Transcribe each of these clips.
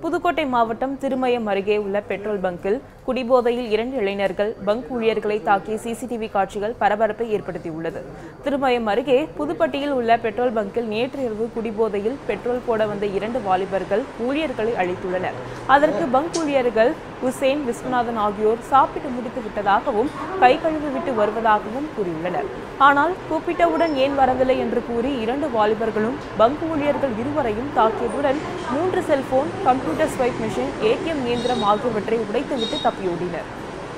புதுக்கோட்டை மாவட்டம் திருமயம் அருகே உள்ள பெட்ரோல் பங்கில் குடிபோதையில் இரண்டு இளைஞர்கள் பங்க் ஊழியர்களை தாக்கிய சிசிடிவி காட்சிகள் பரபரப்பை ஏற்படுத்தியுள்ளது திருமயம் அருகே புதுப்பட்டியில் உள்ள பெட்ரோல் பங்கில் நேற்று இரவு குடிபோதையில் பெட்ரோல் போட வந்த இரண்டு வாலிபர்கள் ஊழியர்களை அழித்துள்ளனர் அதற்கு பங்க் ஊழியர்கள் உசேன் விஸ்வநாதன் ஆகியோர் சாப்பிட்டு முடித்து விட்டதாகவும் கை கழுவி விட்டு வருவதாகவும் கூறியுள்ளனர் ஆனால் கூப்பிட்டவுடன் ஏன் வரவில்லை என்று கூறி இரண்டு வாலிபர்களும் பங்க் ஊழியர்கள் இருவரையும் தாக்கியதுடன் மூன்று cellphone computer swipe machine ATM இயந்திரம் ஆகியவற்றை உடைத்துவிட்டு தப்பியோடினர்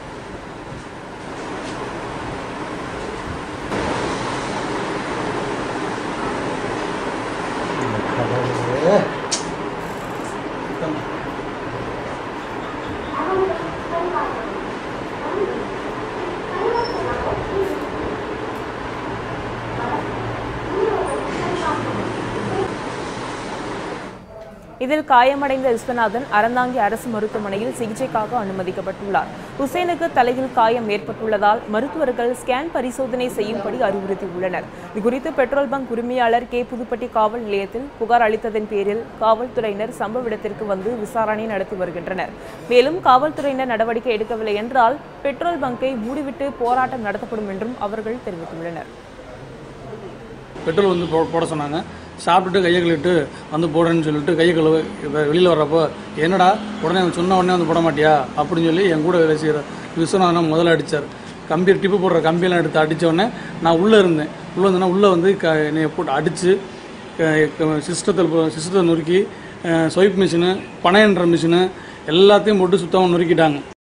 இதில் காயமடைந்த விஸ்வநாதன் அறந்தாங்கி அரசு மருத்துவமனையில் சிகிச்சைக்காக அனுமதிக்கப்பட்டுள்ளார் ஹுசேனுக்கு தலையில் காயம் ஏற்பட்டுள்ளதால் மருத்துவர்கள் ஸ்கேன் பரிசோதனை செய்யும்படி அறிவுறுத்தியுள்ளனர் இதுகுறித்து பெட்ரோல் பங்க் உரிமையாளர் கே புதுப்பட்டி காவல் நிலையத்தில் புகார் அளித்ததன் பேரில் காவல்துறையினர் சம்பவ இடத்திற்கு வந்து விசாரணை நடத்தி வருகின்றனர் மேலும் காவல்துறையினர் நடவடிக்கை எடுக்கவில்லை என்றால் பெட்ரோல் பங்கை மூடிவிட்டு போராட்டம் நடத்தப்படும் என்றும் அவர்கள் தெரிவித்துள்ளனர் பெட்ரோல் வந்து போ போட சொன்னாங்க சாப்பிட்டுட்டு கையை கழுவிட்டு வந்து போடுறேன்னு சொல்லிட்டு கையை கழுவு இப்போ வெளியில் வர்றப்போ என்னடா உடனே அவன் சொன்ன உடனே வந்து போட மாட்டியா அப்படின்னு சொல்லி என் கூட வேலை செய்கிற விஸ்வநாதனை முதல்ல அடித்தார் கம்பி டிப்பு போடுற கம்பியெல்லாம் எடுத்து அடித்த உடனே நான் உள்ளே இருந்தேன் உள்ளே இருந்தேன்னா உள்ளே வந்து க என்னை போட்டு அடித்து சிஸ்டத்தில் சிஸ்டத்தை நொறுக்கி ஸ்வைப் மிஷினு பனையன்ற மிஷினு எல்லாத்தையும் போட்டு சுத்தமாக நொறுக்கிட்டாங்க